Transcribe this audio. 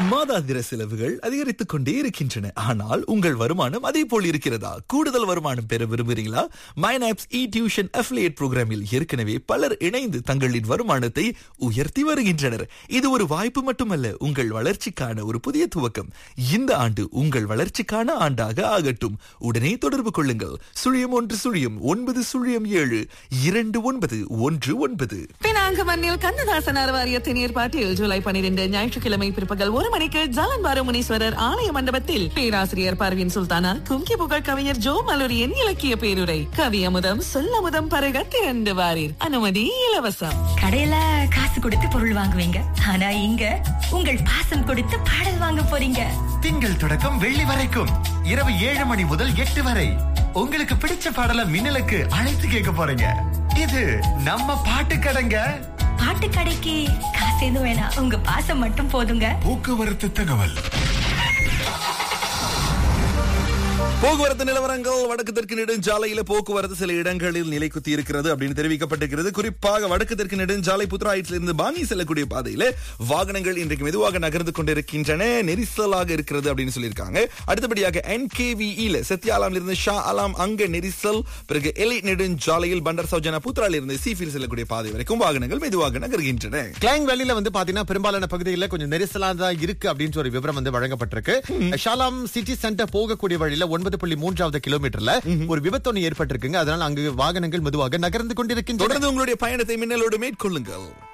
மாதாந்திர செலவுகள் அதிகரித்துக் கொண்டே இருக்கின்றன ஆனால் உங்கள் வருமானம் அதே போல் இருக்கிறதா கூடுதல் வருமானம் பெற விரும்புகிறீங்களா மைனாப்ஸ் இ டியூஷன் அஃபிலியேட் புரோகிராமில் ஏற்கனவே பலர் இணைந்து தங்களின் வருமானத்தை உயர்த்தி வருகின்றனர் இது ஒரு வாய்ப்பு மட்டுமல்ல உங்கள் வளர்ச்சிக்கான ஒரு புதிய துவக்கம் இந்த ஆண்டு உங்கள் வளர்ச்சிக்கான ஆண்டாக ஆகட்டும் உடனே தொடர்பு கொள்ளுங்கள் சுழியம் ஒன்று சுழியம் ஒன்பது சுழியம் ஏழு இரண்டு ஒன்பது ஒன்று ஒன்பது பினாங்கு மண்ணில் கண்ணதாசன் அறவாரியத்தின் ஏற்பாட்டில் ஜூலை பனிரெண்டு ஞாயிற்றுக்கிழமை பிற்பகல் ஒரு மணிக்கு ஜாலன் பாரு முனீஸ்வரர் ஆலய மண்டபத்தில் பேராசிரியர் பர்வீன் சுல்தானா கும்கி புகழ் கவிஞர் ஜோ மலூரியின் இலக்கிய பேருரை கவி அமுதம் சொல்லமுதம் பருக திரண்டு வாரீர் அனுமதி இலவசம் கடையில காசு கொடுத்து பொருள் வாங்குவீங்க ஆனா இங்க உங்கள் பாசம் கொடுத்து பாடல் வாங்க போறீங்க திங்கள் தொடக்கம் வெள்ளி வரைக்கும் இரவு ஏழு மணி முதல் எட்டு வரை உங்களுக்கு பிடிச்ச பாடல மின்னலுக்கு அழைத்து கேட்க போறீங்க இது நம்ம பாட்டு கடைங்க பாட்டு கடைக்கு காசு எதுவும் வேணாம் உங்க பாசம் மட்டும் போதுங்க போக்குவரத்து தகவல் போக்குவரத்து நிலவரங்கள் வடக்கு தெற்கு நெடுஞ்சாலையில போக்குவரத்து சில இடங்களில் நிலை குத்தி இருக்கிறது அப்படின்னு தெரிவிக்கப்பட்டிருக்கிறது குறிப்பாக வடக்கு தெற்கு நெடுஞ்சாலை புத்ராயிட்டில் இருந்து பாணி செல்லக்கூடிய பாதையில வாகனங்கள் இன்றைக்கு மெதுவாக நகர்ந்து கொண்டிருக்கின்றன நெரிசலாக இருக்கிறது அப்படின்னு சொல்லியிருக்காங்க அடுத்தபடியாக என்கேவிஇல சத்யாலாம்ல இருந்து ஷா அலாம் அங்க நெரிசல் பிறகு எலி நெடுஞ்சாலையில் பண்டர் சௌஜனா புத்ரால இருந்து சீஃபில் செல்லக்கூடிய பாதை வரைக்கும் வாகனங்கள் மெதுவாக நகர்கின்றன கிளாங் வேலியில வந்து பாத்தீங்கன்னா பெரும்பாலான பகுதிகளில் கொஞ்சம் நெரிசலா தான் இருக்கு அப்படின்னு ஒரு விவரம் வந்து வழங்கப்பட்டிருக்கு ஷாலாம் சிட்டி சென்டர் போகக்கூடிய வழியில ஒன்பது புள்ளி மூன்றாவது கிலோமீட்டர்ல ஒரு விபத்து ஒன்று ஏற்பட்டிருக்குங்க அதனால அங்கு வாகனங்கள் மெதுவாக நகர்ந்து கொண்டிருக்கின்றன தொடர்ந்து உங்களுடைய பயணத்தை மின்னலோடு மேற்கொள்ளுங்கள்